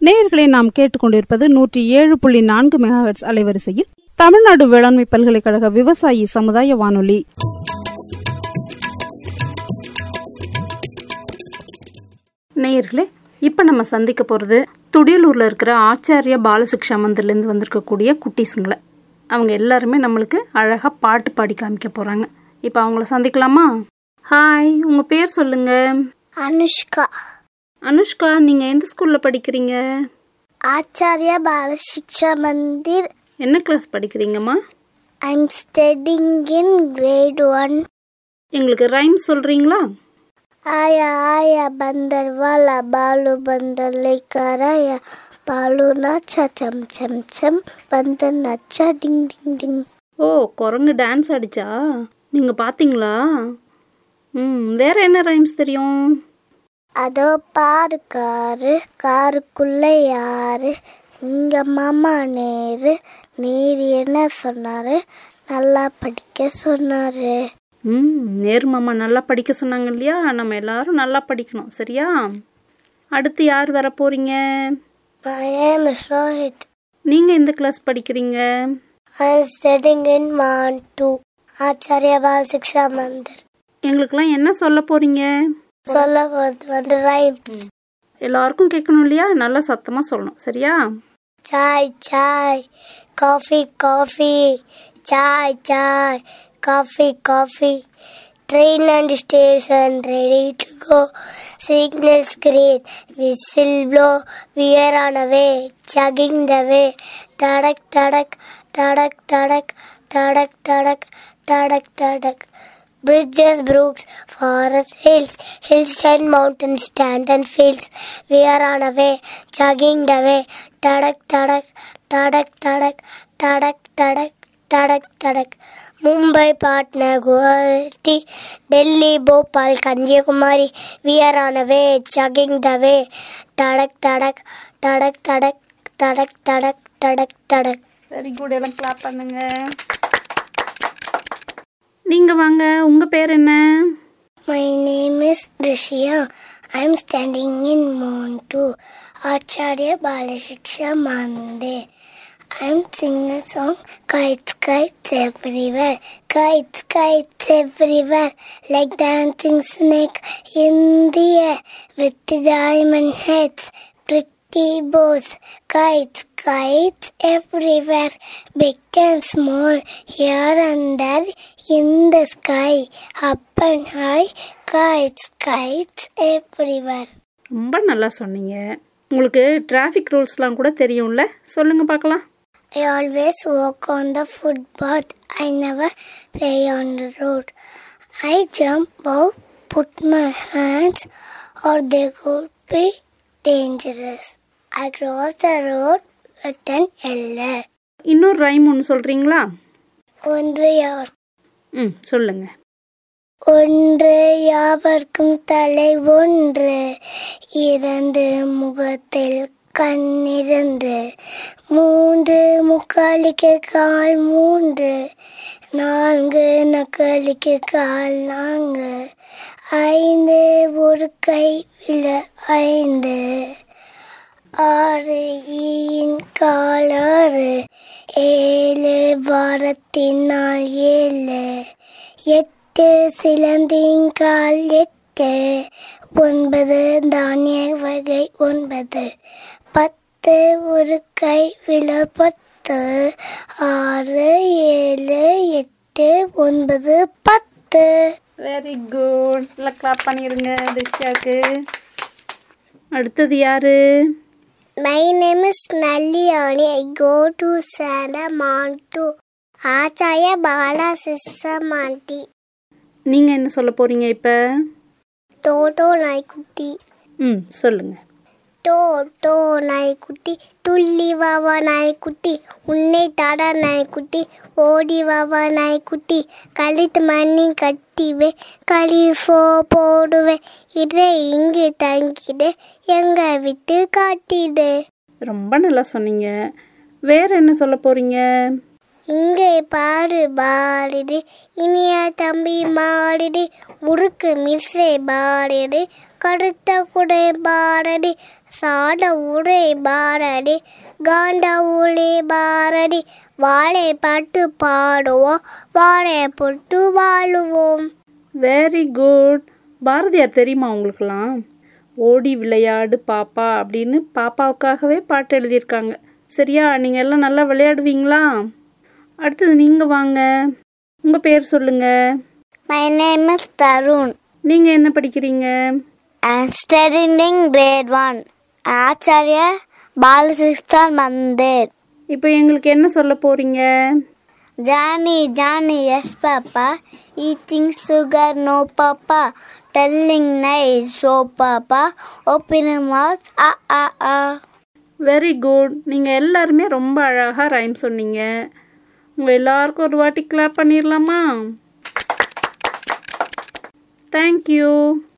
நேயர்களை நாம் கேட்டுக்கொண்டிருப்பது நூற்றி ஏழு புள்ளி நான்கு மெகாஹெட்ஸ் அலைவரிசையில் தமிழ்நாடு வேளாண்மை பல்கலைக்கழக விவசாயி சமுதாய வானொலி நேயர்களே இப்போ நம்ம சந்திக்க போகிறது துடியலூரில் இருக்கிற ஆச்சாரிய பாலசிக்ஷா மந்திர்லேருந்து வந்திருக்கக்கூடிய குட்டீஸுங்களை அவங்க எல்லாருமே நம்மளுக்கு அழகாக பாட்டு பாடி காமிக்க போகிறாங்க இப்போ அவங்கள சந்திக்கலாமா ஹாய் உங்கள் பேர் சொல்லுங்கள் அனுஷ்கா அனுஷ்கா நீங்கள் எந்த ஸ்கூலில் படிக்கிறீங்க ஆச்சாரியா பாலசிக்ஷா மந்திர் என்ன கிளாஸ் படிக்கிறீங்கம்மா I'm studying in grade one எங்களுக்கு ரைம் சொல்கிறீங்களா ஆயா ஆயா பந்தர் வாலா பாலு பந்தர் லேக்காராயா பாலு நாச்சா சம் சம் சம் பந்தர் நச்சா டிங் டிங் டிங் ஓ குரங்கு டான்ஸ் ஆடிச்சா நீங்கள் பார்த்தீங்களா ம் வேற என்ன ரைம்ஸ் தெரியும் அதோ பாரு காரு காருக்குள்ள யாரு இங்க மாமா நேரு நேரு என்ன சொன்னாரு நல்லா படிக்க சொன்னாரு ம் நேரு மாமா நல்லா படிக்க சொன்னாங்க இல்லையா நம்ம எல்லாரும் நல்லா படிக்கணும் சரியா அடுத்து யார் வர போறீங்க My name is Rohit. நீங்கள் எந்த கிளாஸ் படிக்கிறீங்க I am studying in Mantu. Acharya பால் சிக்ஷா மந்திர் எங்களுக்கெல்லாம் என்ன சொல்ல போறீங்க சொல்ல போறது வந்து ரைம்ஸ் எல்லாருக்கும் கேட்கணும் இல்லையா நல்லா சத்தமாக சொல்லணும் சரியா chai chai coffee coffee chai chai coffee coffee train and station ready to go signals green whistle blow we're on way chugging the way டடக் டடக் டடக் டடக் டடக் டடக் டடக் டடக் Bridges, brooks, forests, hills, hills and mountains stand and fields. We are on a way, chugging the way. Tadak, tadak, tadak, tadak, tadak, tadak, tadak, tadak. Mumbai, Patna, Guwahati, Delhi, Bhopal, Kanyakumari. We are on a way, chugging the way. Tadak, tadak, tadak, tadak, tadak, tadak, tadak, tadak. Very good எல்லாம் clap பண்ணுங்க நீங்கள் வாங்க உங்கள் பேர் என்ன My name is Rishia. I'm standing in Montu, Acharya Balashiksha Mandir. I'm singing a song, Kites, Kites Everywhere, Kites, Kites Everywhere, like dancing snake in the air with the diamond heads, pretty bows, kites, kites everywhere, big and small, here and there in the sky, up and high, kites, kites everywhere. ரொம்ப நல்லா சொன்னீங்க உங்களுக்கு traffic ரூல்ஸ்லாம் கூட தெரியும்ல சொல்லுங்க பார்க்கலாம் I always walk on the footpath. I never play on the road. I jump out, put my hands, or they could be dangerous. I cross the road with an yellow. இன்னொரு rhyme ஒன்று சொல்கிறீங்களா ஒன்று யார் ம் சொல்லுங்க ஒன்று யாவர்க்கும் தலை ஒன்று இரண்டு முகத்தில் கண்ணிரண்டு மூன்று முக்காலிக்கு கால் மூன்று நான்கு நக்காலிக்கு கால் நான்கு ஐந்து ஒரு கை விழ ஐந்து ஆறு ஈயின் கால் ஆறு ஏழு வாரத்தின் நாள் ஏழு எட்டு சிலந்தின் கால் எட்டு ஒன்பது தானிய வகை ஒன்பது பத்து ஒரு கை விழ பத்து ஆறு ஏழு எட்டு ஒன்பது பத்து வெரி குட் இல்லை கிளாப் பண்ணிடுங்க திஷ்யாவுக்கு அடுத்தது யாரு My name is Nalliani. I go to Santa Montu. Acharya Bala Sissa Manti. நீங்கள் என்ன சொல்ல போகிறீங்க இப்போ Toto நாய்க்குட்டி ம் சொல்லுங்க டோ டோ நாய்க்குட்டி துள்ளி வாவா நாய்க்குட்டி உன்னை தாடா நாய்க்குட்டி ஓடி வாவா நாய்க்குட்டி கழுத்து மண்ணி கட்டிவே கழிஃபோ போடுவேன் இதை இங்கே தங்கிடு எங்க விட்டு காட்டிடு ரொம்ப நல்லா சொன்னீங்க வேற என்ன சொல்ல போகிறீங்க இங்கே பாரு பாடுடி இனிய தம்பி மாடுடி முறுக்கு மிஸ்ஸை பாடுடி கடுத்த குடை பாடடி சாட ஊரே பாரடி காண்ட ஊழே பாரடி வாழை பாட்டு பாடுவோம் வாழை போட்டு வாழுவோம் வெரி குட் பாரதியார் தெரியுமா உங்களுக்கெல்லாம் ஓடி விளையாடு பாப்பா அப்படின்னு பாப்பாவுக்காகவே பாட்டு எழுதியிருக்காங்க சரியா நீங்கள் எல்லாம் நல்லா விளையாடுவீங்களா அடுத்தது நீங்கள் வாங்க உங்கள் பேர் சொல்லுங்கள் மை நேம் இஸ் தருண் நீங்கள் என்ன படிக்கிறீங்க I'm studying grade 1. ஆச்சாரிய பாலகிருஷ்ணன் மந்திர் இப்போ எங்களுக்கு என்ன சொல்ல போகிறீங்க Johnny Johnny yes papa eating sugar no papa telling nice so papa opening mouth ah ah ah very good நீங்கள் எல்லாருமே ரொம்ப அழகாக ரைம் சொன்னீங்க உங்கள் எல்லாருக்கும் ஒரு வாட்டி கிளாப் பண்ணிடலாமா தேங்க்யூ